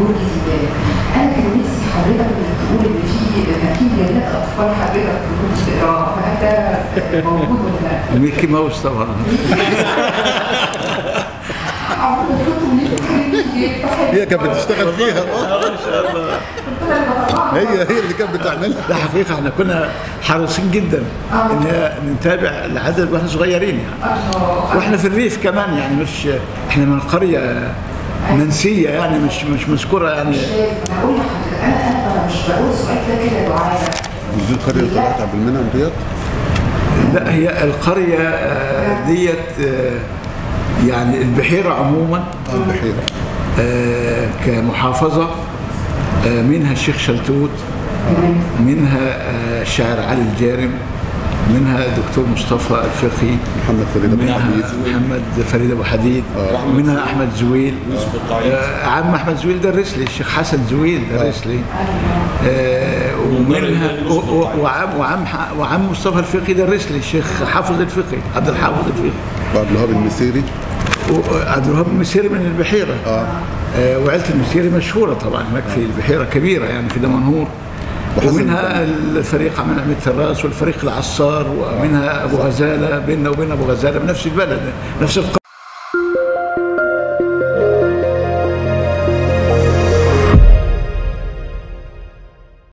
برج الزجاج انا كان نفسي حضرتك انك تقول ان في اكيد جنات اطفال حضرتك كنت تقراها فهل ده موجود ولا لا؟ ميكي ماوس طبعا عمرو كنت من الحاجات هي كانت بتشتغل فيها هي هي اللي كانت بتعملها لا حقيقة احنا كنا حريصين جدا ان هي نتابع العدد واحنا صغيرين يعني واحنا في الريف كمان يعني مش احنا من قرية منسية يعني مش مش مذكورة يعني انا اقول لحضرتك انا انا أنا مش بقول السؤال ده كده دعايه مش دي القريه اللي طلعت عبد المنعم ديت لا هي القرية آه، ديت آه، يعني البحيرة عموما اه البحيره آه، كمحافظة آه، منها الشيخ شلتوت منها آه، الشاعر علي الجارم منها دكتور مصطفى الفقي محمد فريد ابو منها حميد محمد فريد ابو حديد منها احمد زويل آه، عم احمد زويل درس لي الشيخ حسن زويل درس لي آه، ومنها و- و- وعم وعم ح- وعم مصطفى الفقي درس لي الشيخ حافظ الفقي عبد الحافظ الفقي وعبد الوهاب المسيري وعبد الوهاب المسيري من البحيره اه آه، وعيله المسيري مشهوره طبعا هناك في البحيره كبيره يعني في دمنهور وحسن ومنها الفريق عمل عميد الراس والفريق العصار ومنها ابو غزاله بيننا وبين ابو غزاله بنفس البلد نفس القريه